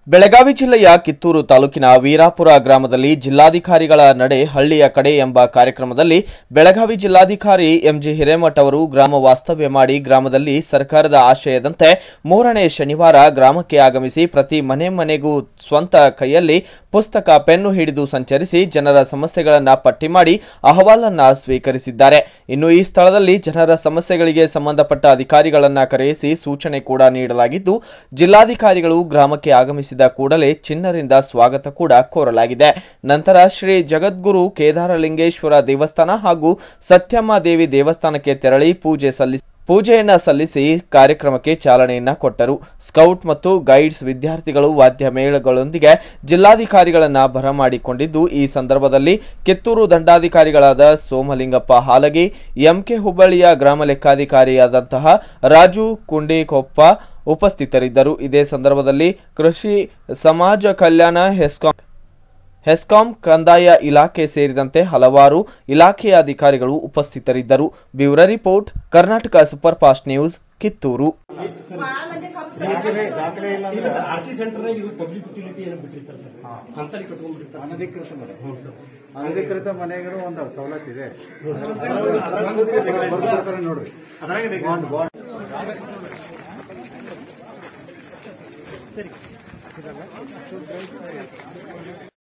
ಬೆಳಗಾವಿ ಜಿಲ್ಲೆಯ ಕಿತ್ತೂರು ತಾಲೂಕಿನ ವೀರಾಪುರ ಗ್ರಾಮದಲ್ಲಿ ಜಿಲ್ಲಾಧಿಕಾರಿಗಳ ನಡೆ ಹಳ್ಳಿಯ ಕಡೆ ಎಂಬ ಕಾರ್ಯಕ್ರಮದಲ್ಲಿ ಬೆಳಗಾವಿ ಜಿಲ್ಲಾಧಿಕಾರಿ ಎಂಜಿ ಹಿರೇಮಠ್ ಅವರು ಗ್ರಾಮ ವಾಸ್ತವ್ಯ ಮಾಡಿ ಗ್ರಾಮದಲ್ಲಿ ಸರ್ಕಾರದ ಆಶಯದಂತೆ ಮೂರನೇ ಶನಿವಾರ ಗ್ರಾಮಕ್ಕೆ ಆಗಮಿಸಿ ಪ್ರತಿ ಮನೆ ಮನೆಗೂ ಸ್ವಂತ ಕೈಯಲ್ಲಿ ಪುಸ್ತಕ ಪೆನ್ನು ಹಿಡಿದು ಸಂಚರಿಸಿ ಜನರ ಸಮಸ್ಯೆಗಳನ್ನ ಪಟ್ಟಿ ಮಾಡಿ ಅಹವಾಲನ್ನ ಸ್ವೀಕರಿಸಿದ್ದಾರೆ ಇನ್ನು ಈ ಸ್ಥಳದಲ್ಲಿ ಜನರ ಸಮಸ್ಯೆಗಳಿಗೆ ಸಂಬಂಧಪಟ್ಟ ಅಧಿಕಾರಿಗಳನ್ನ ಕರೆಯಿಸಿ ಸೂಚನೆ ಕೂಡ ನೀಡಲಾಗಿದ್ದು ಜಿಲ್ಲಾಧಿಕಾರಿಗಳು ಗ್ರಾಮಕ್ಕೆ ಆಗಮಿಸಿದ ಕೂಡಲೇ ಚಿನ್ನರಿಂದ ಸ್ವಾಗತ ಕೂಡ ಕೋರಲಾಗಿದೆ ನಂತರ ಶ್ರೀ ಜಗದ್ಗುರು ಕೇದಾರಲಿಂಗೇಶ್ವರ ದೇವಸ್ಥಾನ ಹಾಗೂ ಸತ್ಯಮ್ಮ ದೇವಿ ದೇವಸ್ಥಾನಕ್ಕೆ ತೆರಳಿ ಪೂಜೆ ಸಲ್ಲಿಸಿ ಪೂಜೆಯನ್ನ ಸಲ್ಲಿಸಿ ಕಾರ್ಯಕ್ರಮಕ್ಕೆ ಚಾಲನೆಯನ್ನ ಕೊಟ್ಟರು ಸ್ಕೌಟ್ ಮತ್ತು ಗೈಡ್ಸ್ ವಿದ್ಯಾರ್ಥಿಗಳು ವಾದ್ಯ ಮೇಳಗಳೊಂದಿಗೆ ಜಿಲ್ಲಾಧಿಕಾರಿಗಳನ್ನ ಬರಮಾಡಿಕೊಂಡಿದ್ದು ಈ ಸಂದರ್ಭದಲ್ಲಿ ಕಿತ್ತೂರು ದಂಡಾಧಿಕಾರಿಗಳಾದ ಸೋಮಲಿಂಗಪ್ಪ ಹಾಲಗಿ ಎಂಕೆ ಹುಬ್ಬಳ್ಳಿಯ ಗ್ರಾಮ ಲೆಕ್ಕಾಧಿಕಾರಿಯಾದಂತಹ ರಾಜು ಕುಂಡಿಕೊಪ್ಪ ಉಪಸ್ಥಿತರಿದ್ದರು ಇದೇ ಸಂದರ್ಭದಲ್ಲಿ ಕೃಷಿ ಸಮಾಜ ಕಲ್ಯಾಣ ಹೆಸ್ಕಾಂ ಹೆಸ್ಕಾಂ ಕಂದಾಯ ಇಲಾಖೆ ಸೇರಿದಂತೆ ಹಲವಾರು ಇಲಾಖೆಯ ಅಧಿಕಾರಿಗಳು ಉಪಸ್ಥಿತರಿದ್ದರು bureau report Karnataka super fast news Kittur ಇಲ್ಲ ಸರ್ ಆರ್ ಸಿ ಸೆಂಟರ್ನಾಗ ಇದು ಪಬ್ಲಿಕ್ ಯುಟಿಲಿಟಿ ಏನೋ ಬಿಟ್ಟಿರ್ತಾರೆ ಸರ್ ಅಂತಲ್ಲಿ ಕಟ್ಕೊಂಡ್ಬಿಟ್ಟಿರ್ತಾರೆ ಸರ್. ಅನಧಿಕೃತ ಮನೆ ಅನಧಿಕೃತ ಮನೆಗಳು ಒಂದು ಸವಲತ್ತು ಇದೆ ಬರ್ಕೊಡ್ತಾರೆ ನೋಡ್ರಿ ಬಾಂಡ್ ಬಾಂಡ್